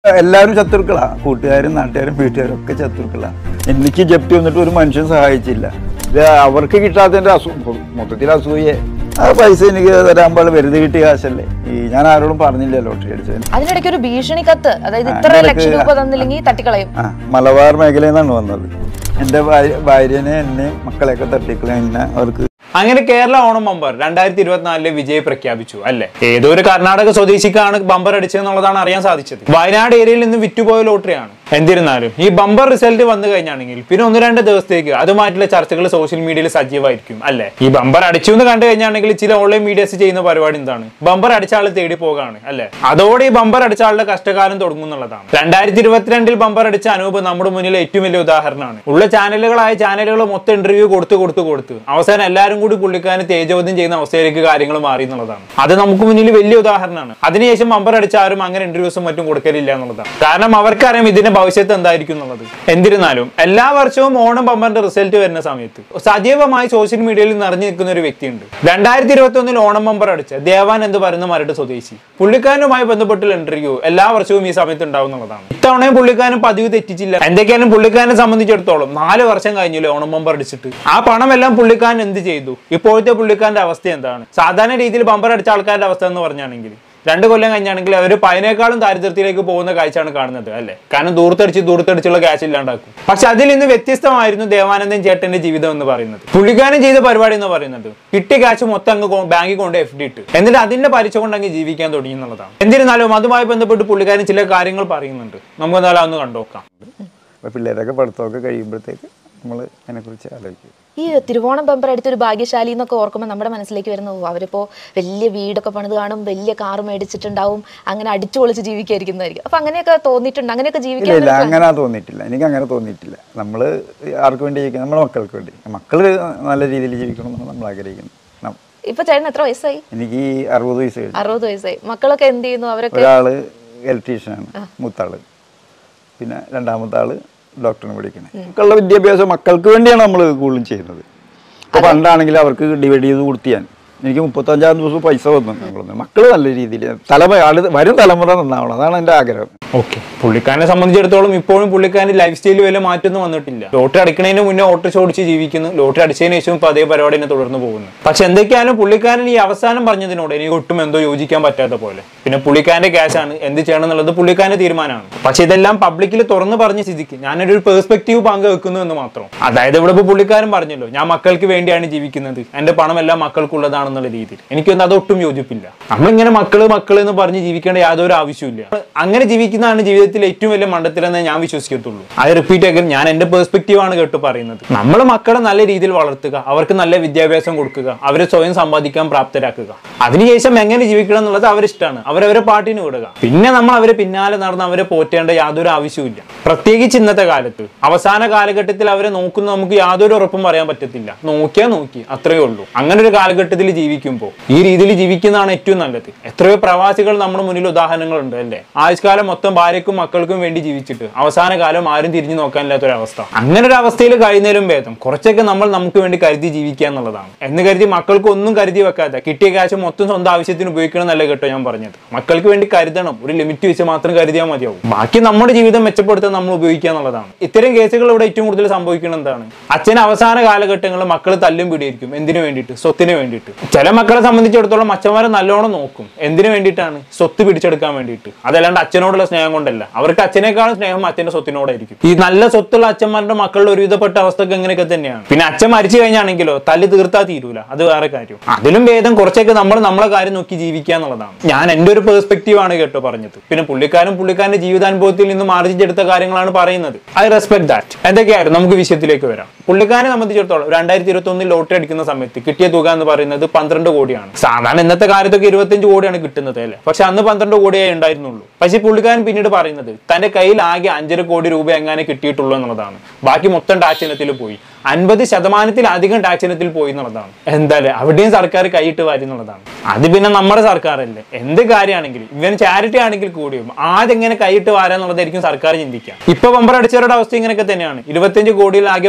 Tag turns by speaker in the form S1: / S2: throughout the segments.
S1: എല്ലാവരും ശത്രുക്കളാ കൂട്ടുകാരും നാട്ടുകാരും വീട്ടുകാരും ഒക്കെ ശത്രുക്കളാ എനിക്ക് ജപ്തി വന്നിട്ട് ഒരു മനുഷ്യൻ സഹായിച്ചില്ല ഇത് അവർക്ക് കിട്ടാത്തതിന്റെ അസു മൊത്തത്തിൽ അസൂയെ ആ പൈസ എനിക്ക് തരാൻ പാടില്ല വെറുതെ കിട്ടിയ കാശല്ലേ ഈ ഞാൻ ആരോടും പറഞ്ഞില്ല ലോട്ടറി അടിച്ചതിന്
S2: അതിനിടയ്ക്ക് ഒരു ഭീഷണി കത്ത് അതായത് ഇത്ര
S1: അതിനിടയ്ക്ക്
S2: ലക്ഷം രൂപ തന്നില്ലെങ്കിൽ തട്ടിക്കളയും
S1: ആ മലബാർ മേഖലയിൽ നിന്നാണ് വന്നത് എൻ്റെ ഭാര്യ ഭാര്യനെ എന്നെ മക്കളെയൊക്കെ തട്ടിക്കളയും എന്നെ അവർക്ക്
S3: അങ്ങനെ കേരള ഓണം ബമ്പർ രണ്ടായിരത്തി ഇരുപത്തിനാലിലെ വിജയ് പ്രഖ്യാപിച്ചു അല്ലെ ഏതോ ഒരു കർണാടക സ്വദേശിക്കാണ് ബമ്പർ അടിച്ചതെന്നുള്ളതാണ് അറിയാൻ സാധിച്ചത് വയനാട് ഏരിയയിൽ നിന്ന് വിറ്റുപോയ ലോട്ടറിയാണ് എന്നിരുന്നാലും ഈ ബമ്പർ റിസൾട്ട് വന്നു കഴിഞ്ഞാണെങ്കിൽ പിന്നെ ഒന്ന് രണ്ട് ദിവസത്തേക്ക് അതുമായിട്ടുള്ള ചർച്ചകൾ സോഷ്യൽ മീഡിയയിൽ സജീവമായിരിക്കും അല്ലെ ഈ ബമ്പർ അടിച്ചു എന്ന് കണ്ടു കഴിഞ്ഞാണെങ്കിൽ ചില ഓൺലൈൻ മീഡിയസ് ചെയ്യുന്ന പരിപാടി എന്താണ് ബമ്പർ അടിച്ച ആൾ തേടി പോകാണ് അല്ലെ അതോടെ ഈ ബമ്പർ അടിച്ച ആളുടെ കഷ്ടകാലം തുടങ്ങും എന്നുള്ളതാണ് രണ്ടായിരത്തി ഇരുപത്തിരണ്ടിൽ ബമ്പർ അടിച്ച അനൂപ് നമ്മുടെ മുന്നിൽ ഏറ്റവും വലിയ ഉദാഹരണമാണ് ഉള്ള ചാനലുകളായ ചാനലുകൾ മൊത്തം ഇന്റർവ്യൂ കൊടുത്ത് കൊടുത്ത് കൊടുത്ത് അവസാനം എല്ലാവരും കൂടി പുള്ളിക്കാരനെ തേജോദ്യം ചെയ്യുന്ന അവസ്ഥയിലേക്ക് കാര്യങ്ങൾ മാറി എന്നുള്ളതാണ് അത് നമുക്ക് മുന്നിൽ വലിയ ഉദാഹരണമാണ് അതിനുശേഷം ബമ്പർ അടിച്ച ആരും അങ്ങനെ ഇന്റർവ്യൂസും മറ്റും കൊടുക്കലില്ല എന്നുള്ളതാണ് കാരണം അവർക്കറിയാം ഇതിന്റെ ഭവിഷ്യത്ത് എന്തായിരിക്കും എന്നുള്ളത് എന്നിരുന്നാലും എല്ലാ വർഷവും ഓണം ബമ്പറിന്റെ റിസൾട്ട് വരുന്ന സമയത്ത് സജീവമായി സോഷ്യൽ മീഡിയയിൽ നിറഞ്ഞു നിൽക്കുന്ന ഒരു വ്യക്തിയുണ്ട് രണ്ടായിരത്തി ഇരുപത്തി ഒന്നിൽ ഓണം ബമ്പർ അടിച്ച ദേവാൻ എന്ന് പറയുന്ന മരട് സ്വദേശി പുള്ളിക്കാരനുമായി ബന്ധപ്പെട്ടുള്ള ഇന്റർവ്യൂ എല്ലാ വർഷവും ഈ സമയത്ത് ഉണ്ടാവും എന്നുള്ളതാണ് ഇത്തവണയും പുള്ളിക്കാരൻ പതിവ് തെറ്റിച്ചില്ല എന്തൊക്കെയാലും പുള്ളിക്കാരനെ സംബന്ധിച്ചിടത്തോളം നാല് വർഷം കഴിഞ്ഞില്ലേ ഓണം ബമ്പർ അടിച്ചിട്ട് ആ പണമെല്ലാം പുള്ളിക്കാരൻ എന്ത് ചെയ്തു ഇപ്പോഴത്തെ പുള്ളിക്കാരന്റെ അവസ്ഥ എന്താണ് സാധാരണ രീതിയിൽ ബമ്പർ അടിച്ച ആൾക്കാരുടെ അവസ്ഥ എന്ന് പറഞ്ഞാണെങ്കിൽ രണ്ട് കൊല്ലം കഴിഞ്ഞാണെങ്കിൽ അവർ പതിനേക്കാളും ദാരിദ്ര്യത്തിലേക്ക് പോകുന്ന കാഴ്ചയാണ് കാണുന്നത് അല്ലേ കാരണം ദൂരത്തടിച്ച് ദൂരത്തടിച്ചുള്ള ക്യാഷ് ഇല്ലാണ്ടാക്കും പക്ഷെ അതിൽ നിന്ന് വ്യത്യസ്തമായിരുന്നു ദേവാനന്ദൻ ചേട്ടന്റെ ജീവിതം എന്ന് പറയുന്നത് പുള്ളിക്കാരൻ ചെയ്ത പരിപാടി എന്ന് പറയുന്നത് കിട്ടിയ ക്യാഷ് മൊത്തം അങ്ങ് കൊ- ബാങ്കിൽ കൊണ്ട് എഫ് ഡി ഇട്ട് എന്നിട്ട് അതിന്റെ പലിശ കൊണ്ട് അങ്ങ് ജീവിക്കാൻ തുടങ്ങി എന്നുള്ളതാണ് എന്നിരുന്നാലും അതുമായി ബന്ധപ്പെട്ട് പുള്ളിക്കാരൻ ചില കാര്യങ്ങൾ പറയുന്നുണ്ട് നമുക്ക് എന്നാലും ഒന്ന് കണ്ടുനോക്കാം
S1: അപ്പോൾ പിള്ളേരൊക്കെ പഠിത്തമൊക്കെ കഴിയുമ്പോഴത്തേക്ക് നമ്മൾ അതിനെക്കുറിച്ച് ആലോചിക്കും
S2: ഈ തിരുവോണം ബമ്പർ അടിച്ച ഒരു ഭാഗ്യശാലി എന്നൊക്കെ ഓർക്കുമ്പോൾ നമ്മുടെ മനസ്സിലേക്ക് വരുന്നു "ഓ, അവരിപ്പോ വലിയ വീടൊക്കെ പണിത് കാണും വലിയ കാർ മേടിച്ചിട്ടുണ്ടാവും അങ്ങനെ അടിച്ചു പൊളിച്ച് ജീവിക്കായിരിക്കുന്നതായിരിക്കും അപ്പൊ അങ്ങനെയൊക്കെ തോന്നിയിട്ടുണ്ട് അങ്ങനെയൊക്കെ
S1: ഇല്ല
S2: ജീവിക്കാൻ
S1: ഇല്ല അങ്ങനെ തോന്നിയിട്ടില്ല എനിക്ക് അങ്ങനെ തോന്നിയിട്ടില്ല നമ്മൾ ആർക്ക് വേണ്ടി ജീവിക്കണം നമ്മുടെ മക്കൾക്ക് വേണ്ടി മക്കൾ നല്ല രീതിയിൽ ജീവിക്കണം എന്നാണ് നമ്മൾ ആഗ്രഹിക്കുന്നത് നം-
S2: ഇപ്പൊ ചേട്ടൻ എത്ര വയസ്സായി
S1: എനിക്ക് ഈ അറുപത് വയസ്സ് കഴിഞ്ഞു
S2: അറുപത് വയസ്സായി മക്കളൊക്കെ എന്ത് ചെയ്യുന്നു അവരൊക്കെ
S1: ഒരാള് ഇലക്ട്രീഷ്യനാണ് മൂത്താള് പിന്നെ രണ്ടാമത്തെ ആള് ഡോക്ടറിന് പഠിക്കുന്നത് മക്കളുടെ വിദ്യാഭ്യാസം മക്കൾക്ക് വേണ്ടിയാണ് നമ്മൾ കൂടുതലും ചെയ്യുന്നത് ഇപ്പോൾ പണ്ടാണെങ്കിൽ അവർക്ക് ഡിവൈഡ് ചെയ്ത് കൊടുത്തിയാൻ എനിക്ക് മുപ്പത്തഞ്ചാം ദിവസം പൈസ വന്നു ഞങ്ങളൊന്ന് മക്കൾ നല്ല രീതിയിൽ തലമുറ അടുത്ത വരും തലമുറ നന്നാവണം അതാണ് എൻ്റെ ആഗ്രഹം
S3: ഓക്കെ പുള്ളിക്കാരനെ സംബന്ധിച്ചിടത്തോളം ഇപ്പോഴും പുള്ളിക്കാരൻ്റെ ലൈഫ് സ്റ്റൈലിൽ വലിയ മാറ്റമൊന്നും വന്നിട്ടില്ല ലോട്ടറി അടിക്കുന്നതിന് മുന്നേ ഓട്ടോ ഓടിച്ച് ജീവിക്കുന്നു ലോട്ടറി അടിച്ചതിന് ശേഷം ഇപ്പോൾ അതേ പരിപാടി തന്നെ തുടർന്ന് പോകുന്നു പക്ഷെ എന്തൊക്കെയാലും പുള്ളിക്കാരൻ ഈ അവസാനം പറഞ്ഞതിനോട് എനിക്ക് ഒട്ടും എന്തോ യോജിക്കാൻ പറ്റാത്ത പോലെ പിന്നെ പുള്ളിക്കാരന്റെ ക്യാഷാണ് എന്ത് ചെയ്യണം എന്നുള്ളത് പുള്ളിക്കാരന്റെ തീരുമാനമാണ് പക്ഷെ ഇതെല്ലാം പബ്ലിക്കിൽ തുറന്ന് പറഞ്ഞ സ്ഥിതിക്ക് ഞാനൊരു ഒരു പേഴ്സ്പെക്റ്റീവ് പങ്കുവെക്കുന്നു എന്ന് മാത്രം അതായത് ഇവിടെ ഇപ്പോൾ പുള്ളിക്കാരൻ പറഞ്ഞല്ലോ ഞാൻ മക്കൾക്ക് വേണ്ടിയാണ് ജീവിക്കുന്നത് എന്റെ പണം എല്ലാം മക്കൾക്കുള്ളതാണെന്നുള്ള രീതിയിൽ എനിക്കൊന്നും അതൊട്ടും യോജിപ്പില്ല നമ്മളിങ്ങനെ മക്കള് മക്കള് എന്ന് പറഞ്ഞ് ജീവിക്കേണ്ട യാതൊരു ആവശ്യമില്ല അങ്ങനെ ജീവിക്കുന്നതാണ് ജീവിതത്തിൽ ഏറ്റവും വലിയ മണ്ടത്തിലെന്ന് ഞാൻ വിശ്വസിക്കത്തുള്ളൂ അത് റിപ്പീറ്റ് ആക്കി ഞാൻ എന്റെ പേഴ്സ്പെക്റ്റീവ് ആണ് കേട്ട് പറയുന്നത് നമ്മൾ മക്കളെ നല്ല രീതിയിൽ വളർത്തുക അവർക്ക് നല്ല വിദ്യാഭ്യാസം കൊടുക്കുക അവരെ സ്വയം സമ്പാദിക്കാൻ പ്രാപ്തരാക്കുക അതിനുശേഷം എങ്ങനെ ജീവിക്കണം എന്നുള്ളത് അവരിഷ്ടമാണ് അവരവരെ പാട്ടിന് വിടുക പിന്നെ നമ്മൾ അവരെ പിന്നാലെ നടന്ന് അവരെ പോറ്റേണ്ട യാതൊരു ആവശ്യവുമില്ല പ്രത്യേകിച്ച് ഇന്നത്തെ കാലത്ത് അവസാന കാലഘട്ടത്തിൽ അവരെ നോക്കുന്ന നമുക്ക് യാതൊരു ഉറപ്പും പറയാൻ പറ്റത്തില്ല നോക്കിയാൽ നോക്കി അത്രയേ ഉള്ളൂ അങ്ങനെ ഒരു കാലഘട്ടത്തിൽ ജീവിക്കുമ്പോൾ ഈ രീതിയിൽ ജീവിക്കുന്നതാണ് ഏറ്റവും നല്ലത് എത്രയോ പ്രവാസികൾ നമ്മുടെ മുന്നിൽ ഉദാഹരണങ്ങളുണ്ട് അല്ലേ ആയുഷ്കാലം മൊത്തം ഭാര്യക്കും മക്കൾക്കും വേണ്ടി ജീവിച്ചിട്ട് അവസാന കാലം ആരും തിരിഞ്ഞു നോക്കാനില്ലാത്തൊരവസ്ഥ അങ്ങനെ ഒരു അവസ്ഥയിൽ കഴിയുന്നതിലും ഭേദം കുറച്ചൊക്കെ നമ്മൾ നമുക്ക് വേണ്ടി കരുതി ജീവിക്കുക എന്നുള്ളതാണ് എന്ന് കരുതി മക്കൾക്ക് ഒന്നും കരുതി വെക്കാതെ കിട്ടിയ കാശ് മൊത്തം സ്വന്തം ആവശ്യത്തിന് ഉപയോഗിക്കണം എന്നല്ല കേട്ടോ ഞാൻ പറഞ്ഞത് മക്കൾക്ക് വേണ്ടി കരുതണം ഒരു ലിമിറ്റ് വെച്ച് മാത്രം കരുതിയാൽ മതിയാവും ബാക്കി നമ്മുടെ ജീവിതം മെച്ചപ്പെടുത്താൻ നമ്മൾ ഉപയോഗിക്കുക എന്നുള്ളതാണ് ഇത്തരം കേസുകൾ ഇവിടെ ഏറ്റവും കൂടുതൽ സംഭവിക്കുന്നത് എന്താണ് അച്ഛൻ അവസാന കാലഘട്ടങ്ങളിൽ മക്കൾ തല്ലും പിടിയായിരിക്കും എന്തിനു വേണ്ടിയിട്ട് സ്വത്തിന് വേണ്ടിയിട്ട് ചില മക്കളെ സംബന്ധിച്ചിടത്തോളം അച്ഛന്മാരെ നല്ലോണം നോക്കും എന്തിനു വേണ്ടിയിട്ടാണ് സ്വത്ത് പിടിച്ചെടുക്കാൻ വേണ്ടിയിട്ട് അതല്ലാണ്ട് അച്ഛനോടുള്ള സ്നേഹം കൊണ്ടല്ല അവർക്ക് അച്ഛനേക്കാളും സ്നേഹം അച്ഛന്റെ സ്വത്തിനോടായിരിക്കും ഈ നല്ല സ്വത്തുള്ള അച്ഛന്മാരുടെ മക്കളുടെ ഒരുവിധപ്പെട്ട അവസ്ഥക്ക് എങ്ങനെയൊക്കെ തന്നെയാണ് പിന്നെ അച്ഛൻ മരിച്ചു കഴിഞ്ഞാണെങ്കിലോ തല്ല് തീർത്താ തീരൂല അത് വേറെ കാര്യം അതിലും ഭേദം കുറച്ചൊക്കെ നമ്മൾ നമ്മളെ കാര്യം നോക്കി ജീവിക്കുക എന്നുള്ളതാണ് ഞാൻ എൻ്റെ ഒരു പെർസ്പെക്റ്റീവ് ആണ് കേട്ടോ പറഞ്ഞത് പിന്നെ പുള്ളിക്കാരൻ പുള്ളിക്കാരന്റെ ജീവിതാനുഭവത്തിൽ നിന്ന് മാർജിച്ചെടുത്ത കാര്യങ്ങളാണ് പറയുന്നത് ഐ റെസ്പെക്ട് ദാറ്റ് എന്തൊക്കെയായിരുന്നു നമുക്ക് വിഷയത്തിലേക്ക് വരാം പുള്ളിക്കാരനെ സംബന്ധിച്ചിടത്തോളം രണ്ടായിരത്തി ഇരുപത്തി ഒന്നിൽ ലോട്ടറി അടിക്കുന്ന സമയത്ത് കിട്ടിയ തുക എന്ന് പറയുന്നത് പന്ത്രണ്ട് കോടിയാണ് സാധാരണ ഇന്നത്തെ കാലത്തൊക്കെ ഇരുപത്തഞ്ച് കോടിയാണ് കിട്ടുന്നത് അല്ലേ പക്ഷെ അന്ന് പന്ത്രണ്ട് കോടിയേ ഉണ്ടായിരുന്നുള്ളൂ പക്ഷെ പുള്ളിക്കാരൻ പിന്നീട് പറയുന്നത് തന്റെ കയ്യിൽ ആകെ അഞ്ചര കോടി രൂപ എങ്ങനെ കിട്ടിയിട്ടുള്ളൂ എന്നുള്ളതാണ് ബാക്കി മൊത്തം ടാക്സ് ഇനത്തിൽ പോയി അൻപത് ശതമാനത്തിലധികം ടാക്സ് ഇനത്തിൽ പോയി എന്നുള്ളതാണ് എന്തായാലും അവിടെയും സർക്കാർ കൈയിട്ട് വാരി എന്നുള്ളതാണ് അത് പിന്നെ നമ്മുടെ സർക്കാരല്ലേ എന്ത് കാര്യമാണെങ്കിലും ഇവൻ ചാരിറ്റി ആണെങ്കിൽ കൂടിയും ആദ്യം എങ്ങനെ കൈയിട്ട് വാരാന്നുള്ളതായിരിക്കും സർക്കാർ ചിന്തിക്കുക ഇപ്പൊ പമ്പർ അടിച്ചവരുടെ അവസ്ഥ ഇങ്ങനെയൊക്കെ തന്നെയാണ് ഇരുപത്തിയഞ്ച് കോടിയിൽ ആകെ പതിനൊന്നോ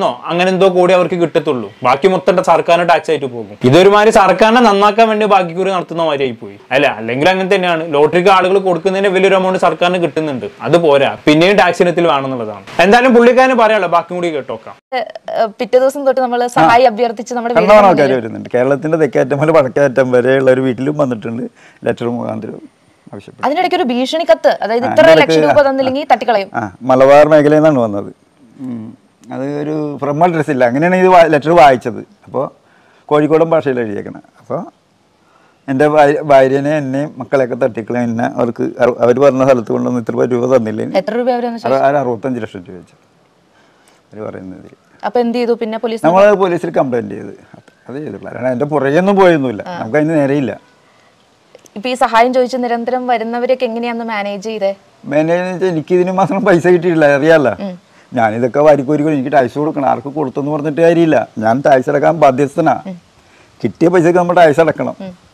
S3: മൂന്നോ അങ്ങനെ എന്തോ കൂടി അവർക്ക് കിട്ടത്തുള്ളൂ ബാക്കി മൊത്തം സർക്കാരിന് ടാക്സ് ആയിട്ട് പോകും ഇതൊരുമാതിരി സർക്കാരിനെ നന്നാക്കാൻ വേണ്ടി ബാക്കിക്കൂറി നടത്തുന്ന മാതിരിയായി പോയി അല്ല അല്ലെങ്കിൽ അങ്ങനെ തന്നെയാണ് ലോട്ടറിക്ക് ആളുകൾ കൊടുക്കുന്നതിന് വലിയൊരു എമൗണ്ട് സർക്കാരിന് കിട്ടുന്നുണ്ട് അത് പോരാ പിന്നെയും ടാക്സ് ഇനത്തിൽ വേണമെന്നുള്ളതാണ് എന്തായാലും പുള്ളിക്കാരന് പറയാമല്ലോ ബാക്കി കൂടി കേട്ടോക്കാം
S2: ഏഹ് പിറ്റേ ദിവസം തൊട്ട് നമ്മൾ സഹായി അഭ്യർത്ഥിച്ച് നമ്മുടെ
S1: കണ്ടോണം
S2: വീടിന്റെ
S1: ആൾക്കാർ വരുന്നുണ്ട് കേരളത്തിന്റെ തെക്കേറ്റം മുതൽ വടക്കേറ്റം വരെയുള്ള ഒരു വീട്ടിലും വന്നിട്ടുണ്ട് ലെറ്റർ മുഖാന്തരം ആവശ്യപ്പെട്ടു
S2: അതിനിടയ്ക്ക് ഒരു ഭീഷണി കത്ത് അതായത് ഇത്ര
S1: അതിന്റെ
S2: ലക്ഷം
S1: ഇടയ്ക്ക്
S2: രൂപ തന്നില്ലെങ്കിൽ തട്ടിക്കളയും
S1: ആ മലബാർ മേഖലയിൽ നിന്നാണ് വന്നത് ഉം. അത് ഒരു ഫ്രം അഡ്രസ് ഇല്ല അങ്ങനെയാണ് ഇത് ലെറ്റർ വായിച്ചത് അപ്പോൾ കോഴിക്കോടൻ ഭാഷയിൽ എഴുതിയേക്കണം അപ്പോൾ എൻ്റെ ഭാര്യ- ഭാര്യനെ എന്നെയും മക്കളെയൊക്കെ തട്ടിക്കളെ എന്നെ അവർക്ക് അവർ പറഞ്ഞ സ്ഥലത്ത് കൊണ്ടുവന്ന് ഇത്ര രൂപ തന്നില്ലേ
S2: എത്ര രൂപ അവരെന്ന്
S1: അത് ഒരു അറുപത്തഞ്ച് ലക്ഷം രൂപ വെച്ചു അവർ പറയുന്നത്
S2: അപ്പൊ എന്ത് ചെയ്തു പിന്നെ പോലീസ്
S1: നമ്മൾ പോലീസിൽ കംപ്ലൈൻറ്റ് ചെയ്ത് അത് അത് ചെയ്തിട്ടില്ല കാരണം എൻ്റെ പുറകെയൊന്നും പോയൊന്നുമില്ല നമുക്ക് അതിന് നേരെയില്ല
S2: ഇപ്പൊ ഈ സഹായം ചോദിച്ച് നിരന്തരം വരുന്നവരൊക്കെ എങ്ങനെയാന്ന് മാനേജ് ചെയ്തേ
S1: മാനേജ് വെച്ചാൽ എനിക്ക് ഇതിന് മാത്രം പൈസ കിട്ടിയിട്ടില്ല അറിയാമല്ലോ ഞാനിതൊക്കെ വാരിക്കോരിക്കോ എനിക്ക് ടാക്സ് കൊടുക്കണം ആർക്ക് കൊടുത്തെന്ന് പറഞ്ഞിട്ട് കാര്യമില്ല ഞാൻ ടാക്സ് അടക്കാൻ ബാധ്യസ്ഥനാ കിട്ടിയ പൈസക്ക് നമ്മൾ ടാക്സ് അടക്കണം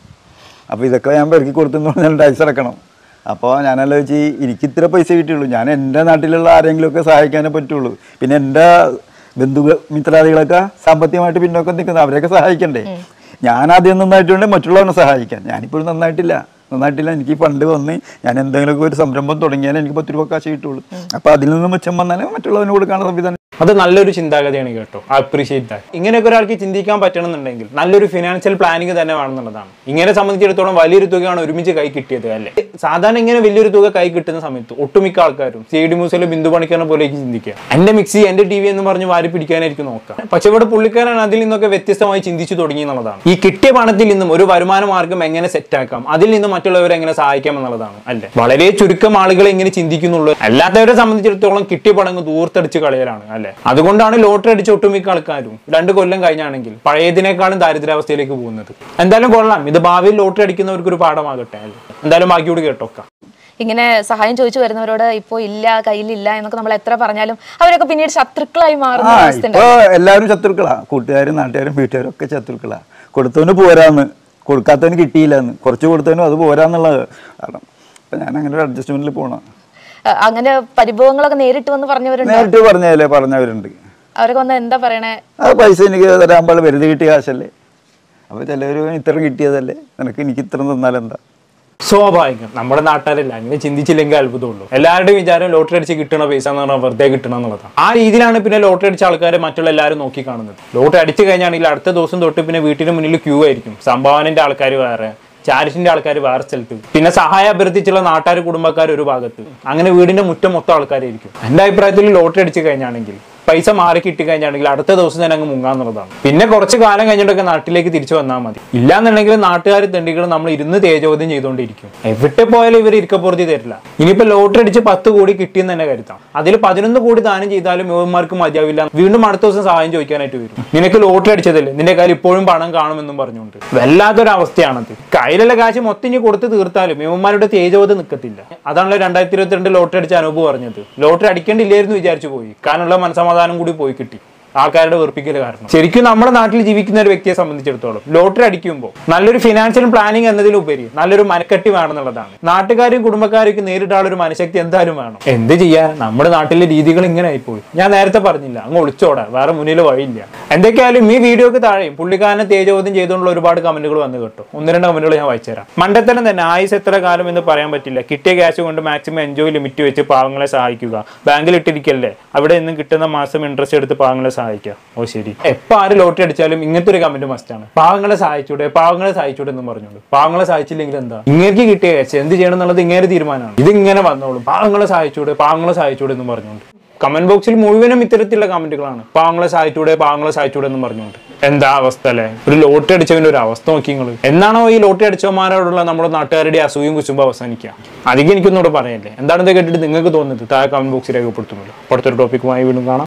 S1: അപ്പോൾ ഇതൊക്കെ ഞാൻ പെറുക്കി കൊടുത്തെന്ന് പറഞ്ഞാൽ ടാക്സ് അടക്കണം അപ്പോൾ ഞാൻ ആലോചിച്ച് എനിക്ക് ഇത്ര പൈസ കിട്ടിയുള്ളൂ ഞാൻ എൻ്റെ നാട്ടിലുള്ള ആരെങ്കിലുമൊക്കെ സഹായിക്കാനേ പറ്റുള്ളൂ പിന്നെ എൻ്റെ ബന്ധു മിത്രാദികളൊക്കെ സാമ്പത്തികമായിട്ട് പിന്നോക്കം നിൽക്കുന്നത് അവരെയൊക്കെ സഹായിക്കണ്ടേ ഞാൻ ആദ്യം നന്നായിട്ടുണ്ട് മറ്റുള്ളവരെ സഹായിക്കാൻ ഞാനിപ്പോഴും നന്നായിട്ടില്ല നന്നായിട്ടില്ല എനിക്ക് ഫണ്ട് വന്ന് ഞാൻ എന്തെങ്കിലുമൊക്കെ ഒരു സംരംഭം തുടങ്ങിയാലേ എനിക്ക് പത്ത് രൂപ കാശ് കിട്ടുള്ളൂ അപ്പോൾ അതിൽ നിന്ന് മെച്ചം വന്നാലേ മറ്റുള്ളവന് കൊടുക്കാനുള്ള സംവിധാനം
S3: അത് നല്ലൊരു ചിന്താഗതിയാണ് കേട്ടോ അപ്രീഷിയേറ്റ് ദാറ്റ് ഇങ്ങനെയൊക്കെ ഒരാൾക്ക് ചിന്തിക്കാൻ പറ്റണമെന്നുണ്ടെങ്കിൽ നല്ലൊരു ഫിനാൻഷ്യൽ പ്ലാനിങ് തന്നെ വേണമെന്നുള്ളതാണ് ഇങ്ങനെ സംബന്ധിച്ചിടത്തോളം വലിയൊരു തുകയാണ് ഒരുമിച്ച് കൈ കിട്ടിയത് അല്ലേ സാധാരണ ഇങ്ങനെ വലിയൊരു തുക കൈ കിട്ടുന്ന സമയത്ത് ഒട്ടുമിക്ക ആൾക്കാരും സി ഡി മൂസിലെ ബിന്ദു പണിക്കാരനെ പോലേക്ക് ചിന്തിക്കുക എന്റെ മിക്സി എന്റെ ടി വി എന്ന് പറഞ്ഞ് വാരി പിടിക്കാനായിരിക്കും നോക്കാം പക്ഷെ ഇവിടെ പുള്ളിക്കാരൻ അതിൽ നിന്നൊക്കെ വ്യത്യസ്തമായി ചിന്തിച്ചു തുടങ്ങി എന്നുള്ളതാണ് ഈ കിട്ടിയ പണത്തിൽ നിന്നും ഒരു വരുമാന മാർഗം എങ്ങനെ സെറ്റ് ആക്കാം അതിൽ നിന്ന് മറ്റുള്ളവരെ എങ്ങനെ സഹായിക്കാം എന്നുള്ളതാണ് അല്ലേ വളരെ ചുരുക്കം ആളുകൾ എങ്ങനെ ചിന്തിക്കുന്നുള്ളൂ അല്ലാത്തവരെ സംബന്ധിച്ചിടത്തോളം കിട്ടിയ പണം അങ്ങ് ദൂർത്തടിച്ച് കളയലാണ് അല്ലെ അതുകൊണ്ടാണ് ലോട്ടറി അടിച്ച ഒട്ടുമിക്ക ആൾക്കാരും രണ്ട് കൊല്ലം കഴിഞ്ഞാണെങ്കിൽ പഴയതിനേക്കാളും ദാരിദ്ര്യാവസ്ഥയിലേക്ക് പോകുന്നത് എന്തായാലും കൊള്ളാം ഇത് ഭാവിയിൽ ലോട്ടറി അടിക്കുന്നവർക്ക് ഒരു പാഠമാകട്ടെ അല്ലേ എന്തായാലും ബാക്കിയോട് കേട്ടോക്കാം
S2: ഇങ്ങനെ സഹായം ചോദിച്ചു വരുന്നവരോട് ഇപ്പോ ഇല്ല കയ്യിലില്ല എന്നൊക്കെ നമ്മൾ എത്ര പറഞ്ഞാലും അവരൊക്കെ പിന്നീട് ശത്രുക്കളായി മാറുന്ന
S1: ആ
S2: അവസ്ഥ
S1: ഇപ്പൊ എല്ലാവരും ശത്രുക്കളാ കൂട്ടുകാരും നാട്ടുകാരും വീട്ടുകാരും ഒക്കെ ശത്രുക്കളാ കൊടുത്തവന് പോരാന്ന് കൊടുക്കാത്തവന് കിട്ടിയില്ലെന്ന് കുറച്ച് കൊടുത്തവനും അത് പോരാന്നുള്ളത് കാരണം അപ്പൊ ഞാൻ അങ്ങനെ ഒരു അഡ്ജസ്റ്റ്മെന്റിൽ പോണം
S2: അഹ് അങ്ങനെ പരിഭവങ്ങളൊക്കെ നേരിട്ട് വന്ന് പറഞ്ഞവരുണ്ട്
S1: നേരിട്ട് പറഞ്ഞല്ലേ പറഞ്ഞവരുണ്ട്
S2: അവരൊക്കെ വന്ന് എന്താ പറയണേ
S1: ആ പൈസ എനിക്ക് തരാൻ പാടില്ല വെറുതെ കിട്ടിയ കാശല്ലേ അപ്പൊ ചിലവര് ഇത്ര കിട്ടിയതല്ലേ നിനക്ക് എനിക്ക് ഇത്ര തന്നാലെന്താ
S3: സ്വാഭാവികം നമ്മുടെ നാട്ടുകാരല്ല അങ്ങനെ ചിന്തിച്ചില്ലെങ്കിൽ അത്ഭുതമുള്ളൂ എല്ലാവരുടെയും വിചാരം ലോട്ടറി അടിച്ച് കിട്ടണ പൈസ എന്ന് പറഞ്ഞാൽ വെറുതെ കിട്ടണം എന്നുള്ളതാണ് ആ രീതിയിലാണ് പിന്നെ ലോട്ടറി അടിച്ച ആൾക്കാരെ മറ്റുള്ള എല്ലാവരും നോക്കി കാണുന്നത് ലോട്ടറി അടിച്ചു കഴിഞ്ഞാണെങ്കിൽ അടുത്ത ദിവസം തൊട്ട് പിന്നെ വീട്ടിന് മുന്നിൽ ക്യൂ ആയിരിക്കും സംഭാവനന്റെ ആൾക്കാർ വേറെ ചാരിറ്റിന്റെ ആൾക്കാർ വേറെ സ്ഥലത്ത് പിന്നെ സഹായം അഭ്യർത്ഥിച്ചുള്ള നാട്ടുകാർ കുടുംബക്കാർ ഒരു ഭാഗത്ത് അങ്ങനെ വീടിന്റെ മുറ്റം മൊത്തം ആൾക്കാരായിരിക്കും എന്റെ അഭിപ്രായത്തിൽ ലോട്ടറി അടിച്ചു കഴിഞ്ഞാണെങ്കിൽ പൈസ മാറി കിട്ടി കഴിഞ്ഞാണെങ്കിൽ അടുത്ത ദിവസം തന്നെ അങ്ങ് മുങ്ങാന്നുള്ളതാണ് പിന്നെ കുറച്ച് കാലം കഴിഞ്ഞിട്ടൊക്കെ നാട്ടിലേക്ക് തിരിച്ചു വന്നാൽ മതി ഇല്ലാന്നുണ്ടെങ്കിൽ നാട്ടുകാർ തെണ്ടികൾ നമ്മൾ ഇരുന്ന് തേജോദ്യം ചെയ്തുകൊണ്ടിരിക്കും എവിടെ പോയാലും ഇവർ ഇരിക്കപ്പുറത്തി തരില്ല ഇനിയിപ്പോ ലോട്ടറി അടിച്ച് പത്ത് കോടി കിട്ടിയെന്ന് തന്നെ കരുതാം അതിൽ പതിനൊന്ന് കോടി ദാനം ചെയ്താലും യുവന്മാർക്ക് മതിയാവില്ല വീണ്ടും അടുത്ത ദിവസം സഹായം ചോദിക്കാനായിട്ട് വരും നിനക്ക് ലോട്ടറി അടിച്ചതല്ലേ നിന്റെ കയ്യിൽ ഇപ്പോഴും പണം കാണുമെന്നും പറഞ്ഞുകൊണ്ട് വല്ലാത്തൊരു അവസ്ഥയാണത് കയ്യിലുള്ള കാശ് മൊത്തം ഇനി കൊടുത്ത് തീർത്താലും യുവന്മാരുടെ തേജോത് നിൽക്കത്തില്ല അതാണല്ലോ രണ്ടായിരത്തി ഇരുപത്തിരണ്ട് ലോട്ടറി അടിച്ച അനുഭവം പറഞ്ഞത് ലോട്ടറി അടിക്കേണ്ടില്ലായിരുന്നു വിചാരിച്ചു പോയി കാരണമുള്ള മനസമാധാനം കൂടി പോയി കിട്ടി ആൾക്കാരുടെ വെറുപ്പിക്കൽ കാരണം ശരിക്കും നമ്മുടെ നാട്ടിൽ ജീവിക്കുന്ന ഒരു വ്യക്തിയെ സംബന്ധിച്ചിടത്തോളം ലോട്ടറി അടിക്കുമ്പോൾ നല്ലൊരു ഫിനാൻഷ്യൽ പ്ലാനിങ് എന്നതിലുപരി നല്ലൊരു മനക്കെട്ടി വേണമെന്നുള്ളതാണ് നാട്ടുകാരും കുടുംബക്കാരൊക്കെ നേരിട്ടാളൊരു ഒരു മനഃശക്തി എന്തായാലും വേണം എന്ത് ചെയ്യാൻ നമ്മുടെ നാട്ടിലെ രീതികൾ ഇങ്ങനെ ആയിപ്പോയി ഞാൻ നേരത്തെ പറഞ്ഞില്ല അങ്ങ് ഒളിച്ചോടാ വേറെ മുന്നിൽ വഴിയില്ല എന്തൊക്കെയായാലും ഈ വീഡിയോക്ക് താഴെയും പുള്ളിക്കാരനെ തേജോദ്യം ചെയ്തുകൊണ്ടുള്ള ഒരുപാട് കമന്റുകൾ വന്നു കേട്ടോ ഒന്ന് രണ്ട് കമന്റുകൾ ഞാൻ വായിച്ചുതരാം മണ്ടത്തരം തന്നെ ആയുസ് എത്ര കാലം എന്ന് പറയാൻ പറ്റില്ല കിട്ടിയ ക്യാഷ് കൊണ്ട് മാക്സിമം എൻജോയ് ലിമിറ്റ് വെച്ച് പാവങ്ങളെ സഹായിക്കുക ബാങ്കിൽ ഇട്ടിരിക്കല്ലേ അവിടെ നിന്നും കിട്ടുന്ന മാസം ഇൻട്രസ്റ്റ് എടുത്ത് പാവങ്ങളെ സഹായിക്കുക ഓ ശരി എപ്പോൾ ആര് ലോട്ടറി അടിച്ചാലും ഇങ്ങനത്തെ ഒരു കമന്റ് മസ്റ്റാണ് പാവങ്ങളെ സഹായിച്ചൂടെ പാവങ്ങളെ സഹായിച്ചൂടെ എന്ന് പറഞ്ഞോളൂ പാവങ്ങളെ സഹായിച്ചില്ലെങ്കിൽ എന്താ ഇങ്ങനെ കിട്ടിയ ക്യാഷ് എന്ത് ചെയ്യണം എന്നുള്ളത് ഇങ്ങനെ തീരുമാനമാണ് ഇത് ഇങ്ങനെ വന്നോളും പാവങ്ങളെ സഹായിച്ചൂടെ പാവങ്ങളെ സഹായിച്ചൂടെ എന്ന് പറഞ്ഞുകൊണ്ട് കമന്റ് ബോക്സിൽ മുഴുവനും ഇത്തരത്തിലുള്ള കമന്റുകളാണ് പാവങ്ങളെ സഹായിച്ചൂടെ പാവങ്ങളെ സഹായിച്ചൂടെ എന്ന് പറഞ്ഞുകൊണ്ട് എന്താ അവസ്ഥ അല്ലേ ഒരു ലോട്ടറി അടിച്ചവന്റെ ഒരു അവസ്ഥ നോക്കി നിങ്ങൾ എന്നാണോ ഈ ലോട്ടറി അടിച്ചവന്മാരോടുള്ള നമ്മുടെ നാട്ടുകാരുടെ അസൂയും കുശുമ്പും അവസാനിക്കുക അധികം എനിക്കൊന്നുകൂടെ പറയല്ലേ എന്താണെന്ന് കേട്ടിട്ട് നിങ്ങൾക്ക് തോന്നുന്നത് താഴെ കമന്റ് ബോക്സിൽ രേഖപ്പെടുത്തുമല്ലോ അടുത്തൊരു ടോപ്പിക്കുമായി വീണ്ടും കാണാം